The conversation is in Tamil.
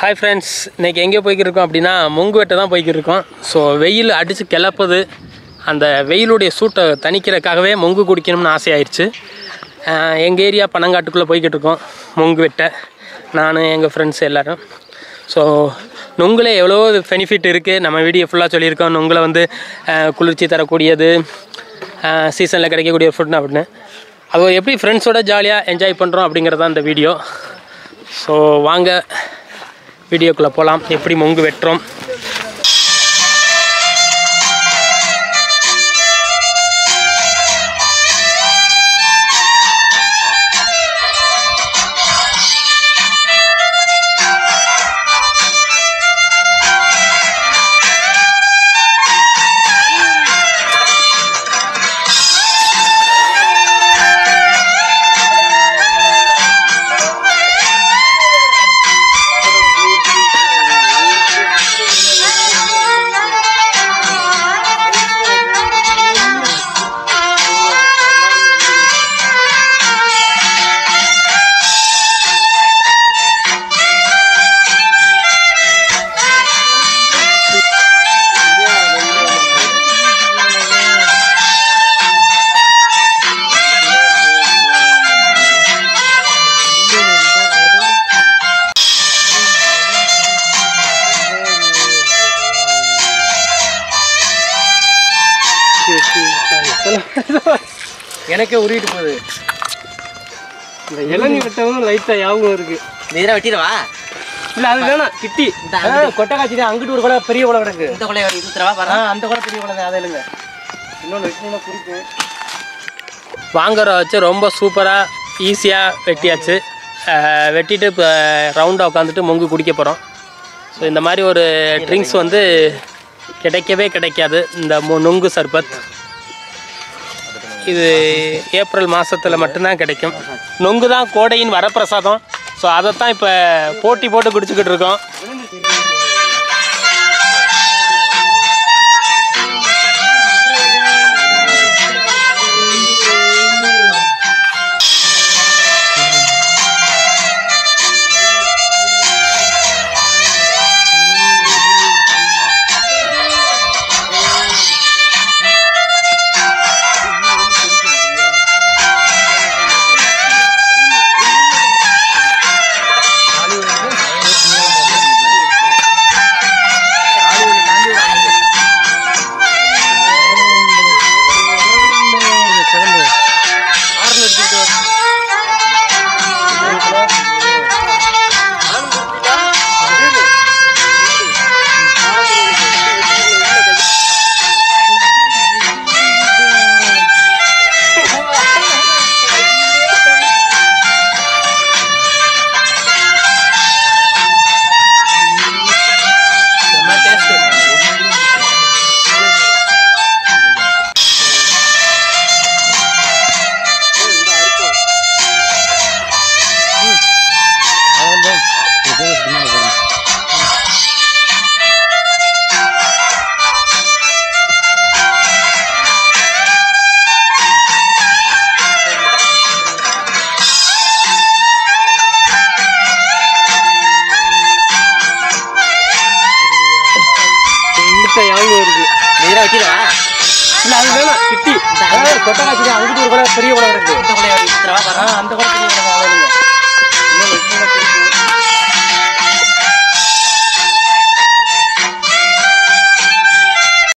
ஹாய் ஃப்ரெண்ட்ஸ் இன்றைக்கி எங்கே போய்க்கிட்டு இருக்கோம் அப்படின்னா மொங்கு வெட்ட தான் போய்க்கிட்டு இருக்கோம் ஸோ வெயில் அடித்து கிளப்புது அந்த வெயிலுடைய சூட்டை தணிக்கிறதுக்காகவே மொங்கு குடிக்கணும்னு ஆசையாயிருச்சு எங்கள் ஏரியா பனங்காட்டுக்குள்ளே போய்கிட்டு இருக்கோம் மொங்கு வெட்ட நான் எங்கள் ஃப்ரெண்ட்ஸ் எல்லோரும் ஸோ நுங்கில் எவ்வளோ பெனிஃபிட் இருக்குது நம்ம வீடியோ ஃபுல்லாக சொல்லியிருக்கோம் நுங்கில் வந்து அஹ், குளிர்ச்சி தரக்கூடியது சீசனில் கிடைக்கக்கூடிய ஃபுட்னு அப்படின்னு அது எப்படி ஃப்ரெண்ட்ஸோட ஜாலியாக என்ஜாய் பண்ணுறோம் அப்படிங்கிறது தான் இந்த வீடியோ ஸோ வாங்க வீடியோக்குள்ளே போகலாம் எப்படி மொங்கு வெட்டுறோம் எனக்கே உருவிட்டு போகுது இந்த இளநீ வெட்டவும் லைட்டாக ஞாபகம் இருக்கு நேரா வெட்டிடவா இல்லை அது வேணாம் கிட்டி கொட்டை காய்ச்சி அங்கிட்டு ஒரு கூட பெரிய கூட கிடக்கு இந்த கொலை இது தரவா ஆ பாரு அந்த கூட பெரிய கூட அதை இல்லைங்க இன்னொன்று இன்னொன்று குறிப்பு வாங்குற வச்சு ரொம்ப சூப்பராக ஈஸியாக வெட்டியாச்சு அஹ் வெட்டிட்டு இப்போ ரவுண்டாக உட்காந்துட்டு மொங்கு குடிக்க போகிறோம் ஸோ இந்த மாதிரி ஒரு ட்ரிங்க்ஸ் வந்து கிடைக்கவே கிடைக்காது இந்த மொ- நொங்கு சர்பத் இது ஏப்ரல் மாதத்தில் மட்டும்தான் கிடைக்கும் நொங்கு தான் கோடையின் வரப்பிரசாதம் ஸோ அதைத்தான் இப்போ போட்டி போட்டு குடிச்சுக்கிட்டு இருக்கோம் செம்ம டேஸ்ட்டு இழுத்த ஞாபகம் இருக்கு நேரா வெட்டிடவா இல்ல அது வேணாம் கிட்டி அதாவது கொட்டை காய்ச்சி அங்கிட்டு ஒரு கூட பெரிய கூட இருக்கு இந்த கொலை இது தரவா பாரு ஆ அந்த கூட பெரிய கூட